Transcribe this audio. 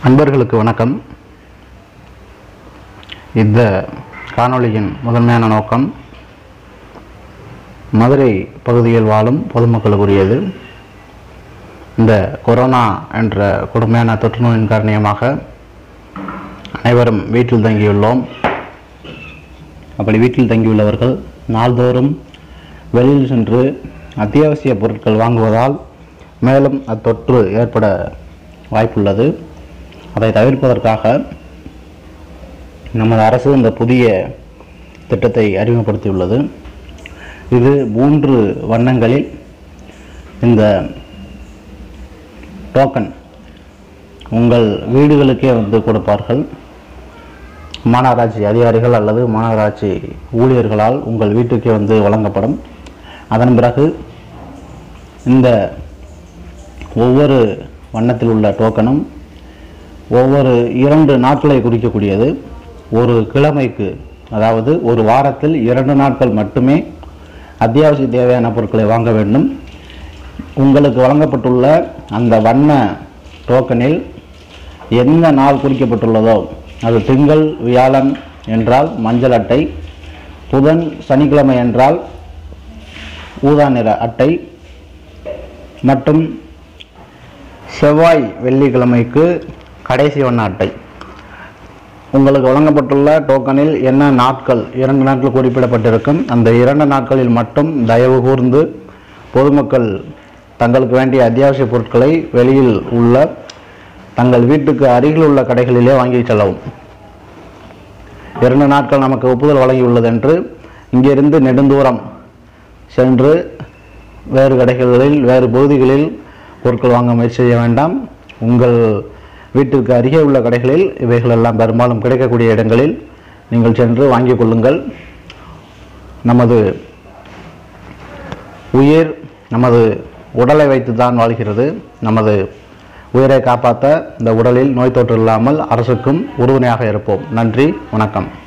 அன்பர்களுக்கு வணக்கம் இந்த காணொளியின் முதன்மையான நோக்கம் மதுரை பகுதியில் வாழும் பொதுமக்களுக்குரியது இந்த கொரோனா என்ற கொடுமையான தொற்று நோயின் காரணமாக அனைவரும் வீட்டில் தங்கியுள்ளோம் அப்படி வீட்டில் தங்கியுள்ளவர்கள் நாள்தோறும் வெளியில் சென்று அத்தியாவசிய பொருட்கள் வாங்குவதால் மேலும் அத்தொற்று ஏற்பட வாய்ப்புள்ளது அதை தவிர்ப்பதற்காக நமது அரசு இந்த புதிய திட்டத்தை அறிமுகப்படுத்தியுள்ளது இது மூன்று வண்ணங்களில் இந்த டோக்கன் உங்கள் வீடுகளுக்கே வந்து கொடுப்பார்கள் மாநகராட்சி அதிகாரிகள் அல்லது மாநகராட்சி ஊழியர்களால் உங்கள் வீட்டுக்கே வந்து வழங்கப்படும் அதன் பிறகு இந்த ஒவ்வொரு வண்ணத்தில் உள்ள டோக்கனும் ஒவ்வொரு இரண்டு நாட்களை குறிக்கக்கூடியது ஒரு கிழமைக்கு அதாவது ஒரு வாரத்தில் இரண்டு நாட்கள் மட்டுமே அத்தியாவசிய தேவையான பொருட்களை வாங்க வேண்டும் உங்களுக்கு வழங்கப்பட்டுள்ள அந்த வண்ண டோக்கனில் எந்த நாள் குறிக்கப்பட்டுள்ளதோ அது திங்கள் வியாழன் என்றால் மஞ்சள் அட்டை புதன் சனிக்கிழமை என்றால் ஊதா நிற அட்டை மற்றும் செவ்வாய் வெள்ளிக்கிழமைக்கு கடைசி வண்ண அட்டை உங்களுக்கு வழங்கப்பட்டுள்ள டோக்கனில் என்ன நாட்கள் இரண்டு நாட்கள் குறிப்பிடப்பட்டிருக்கும் அந்த இரண்டு நாட்களில் மட்டும் தயவு கூர்ந்து பொதுமக்கள் தங்களுக்கு வேண்டிய அத்தியாவசிய பொருட்களை வெளியில் உள்ள தங்கள் வீட்டுக்கு அருகில் உள்ள கடைகளிலே வாங்கி செல்லவும் இரண்டு நாட்கள் நமக்கு ஒப்புதல் வழங்கியுள்ளது என்று இங்கிருந்து நெடுந்தூரம் சென்று வேறு கடைகளில் வேறு பகுதிகளில் பொருட்கள் வாங்க முயற்சி செய்ய வேண்டாம் உங்கள் வீட்டிற்கு அருகே உள்ள கடைகளில் இவைகளெல்லாம் பெரும்பாலும் கிடைக்கக்கூடிய இடங்களில் நீங்கள் சென்று வாங்கிக் கொள்ளுங்கள் நமது உயிர் நமது உடலை வைத்து தான் வாழ்கிறது நமது உயிரை காப்பாற்ற இந்த உடலில் நோய் தொற்று இல்லாமல் அரசுக்கும் உறுதுணையாக இருப்போம் நன்றி வணக்கம்